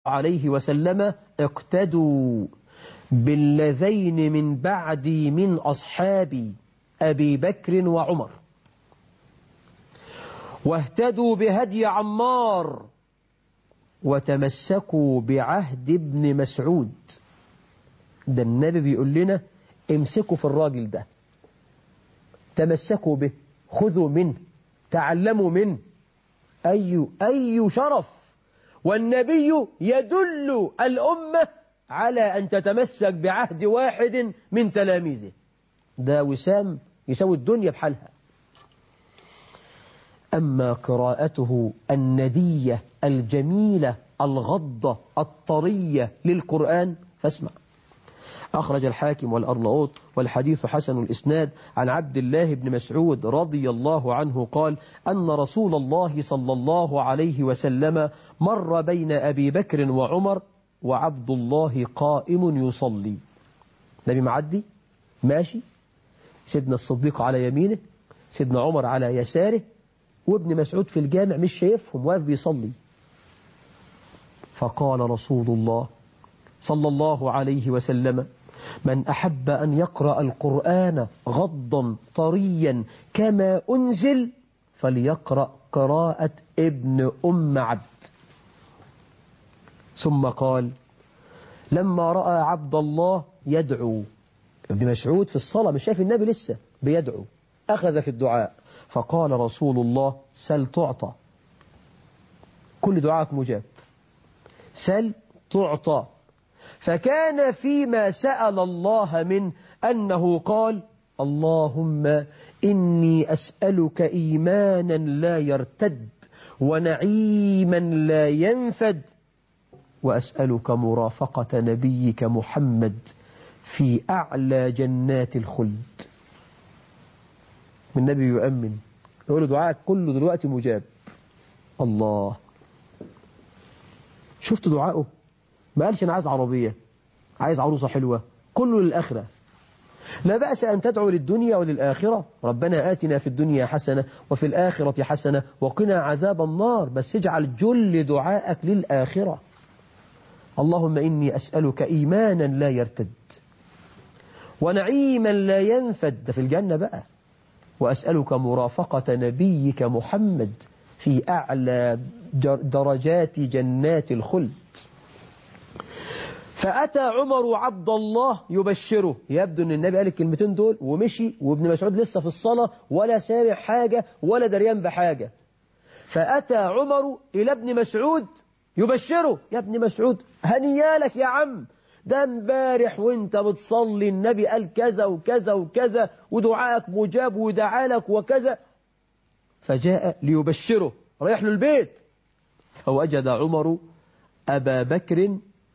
عليه وسلم اقتدوا بالذين من بعدي من أصحابي أبي بكر وعمر واهتدوا بهدي عمار وتمسكوا بعهد ابن مسعود ده النبي بيقول لنا امسكوا في الراجل ده تمسكوا به خذوا منه تعلموا منه أي, أي شرف والنبي يدل الأمة على أن تتمسك بعهد واحد من تلاميذه ده وسام يسوي الدنيا بحالها أما قراءته الندية الجميلة الغضة الطرية للقرآن فاسمع أخرج الحاكم والأرناؤوط والحديث حسن الإسناد عن عبد الله بن مسعود رضي الله عنه قال أن رسول الله صلى الله عليه وسلم مر بين أبي بكر وعمر وعبد الله قائم يصلي نبي معدي ماشي سيدنا الصديق على يمينه سيدنا عمر على يساره وابن مسعود في الجامع مش شايفهم واقف بيصلي فقال رسول الله صلى الله عليه وسلم من أحب أن يقرأ القرآن غضا طريا كما أنزل فليقرأ قراءة ابن أم عبد ثم قال لما رأى عبد الله يدعو ابن مسعود في الصلاة مش شايف النبي لسه بيدعو أخذ في الدعاء فقال رسول الله سل تعطى كل دعاءك مجاب سل تعطى فكان فيما سأل الله من أنه قال اللهم إني أسألك إيمانا لا يرتد ونعيما لا ينفد وأسألك مرافقة نبيك محمد في أعلى جنات الخلد النبي يؤمن يقول دعائك كله دلوقتي مجاب الله شفت دعائه ما قالش أنا عايز عربية عايز عروسة حلوة كله للآخرة لا بأس أن تدعو للدنيا وللآخرة ربنا آتنا في الدنيا حسنة وفي الآخرة حسنة وقنا عذاب النار بس اجعل جل دعائك للآخرة اللهم إني أسألك إيمانا لا يرتد ونعيما لا ينفد ده في الجنة بقى وأسألك مرافقة نبيك محمد في أعلى درجات جنات الخلد فأتى عمر عبد الله يبشره يبدو أن النبي قال الكلمتين دول ومشي وابن مسعود لسه في الصلاة ولا سامع حاجة ولا دريان بحاجة فأتى عمر إلى ابن مسعود يبشره يا ابن مسعود هنيالك يا عم ده امبارح وانت بتصلي النبي قال كذا وكذا وكذا ودعائك مجاب ودعالك وكذا فجاء ليبشره رايح له البيت فوجد عمر أبا بكر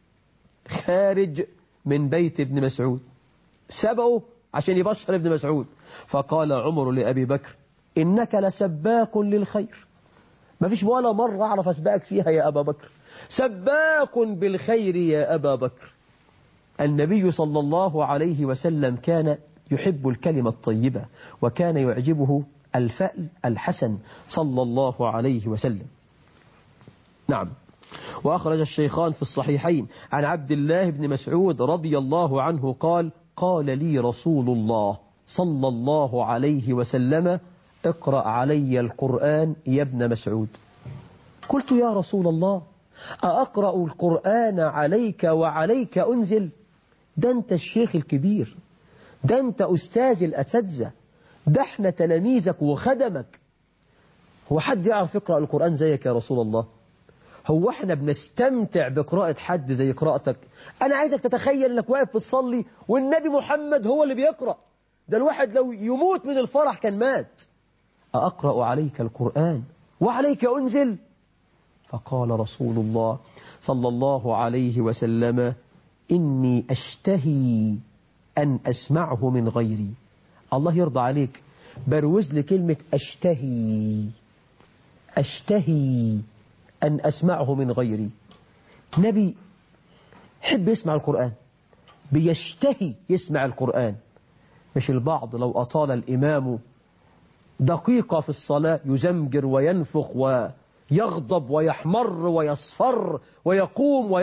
خارج من بيت ابن مسعود سبقه عشان يبشر ابن مسعود فقال عمر لأبي بكر إنك لسباك للخير ما فيش ولا مرة أعرف أسبقك فيها يا أبا بكر سباك بالخير يا أبا بكر النبي صلى الله عليه وسلم كان يحب الكلمة الطيبة وكان يعجبه الفأل الحسن صلى الله عليه وسلم نعم وأخرج الشيخان في الصحيحين عن عبد الله بن مسعود رضي الله عنه قال قال لي رسول الله صلى الله عليه وسلم اقرأ علي القرآن يا ابن مسعود قلت يا رسول الله أقرأ القرآن عليك وعليك أنزل ده أنت الشيخ الكبير ده أنت أستاذ الأساتذة ده احنا تلاميذك وخدمك هو حد يعرف يقرأ القرآن زيك يا رسول الله هو احنا بنستمتع بقراءة حد زي قراءتك أنا عايزك تتخيل أنك واقف بتصلي والنبي محمد هو اللي بيقرأ ده الواحد لو يموت من الفرح كان مات أقرأ عليك القرآن وعليك أنزل فقال رسول الله صلى الله عليه وسلم إني أشتهي أن أسمعه من غيري الله يرضى عليك بروز لي كلمة أشتهي أشتهي أن أسمعه من غيري نبي حب يسمع القرآن بيشتهي يسمع القرآن مش البعض لو أطال الإمام دقيقة في الصلاة يزمجر وينفخ ويغضب ويحمر ويصفر ويقوم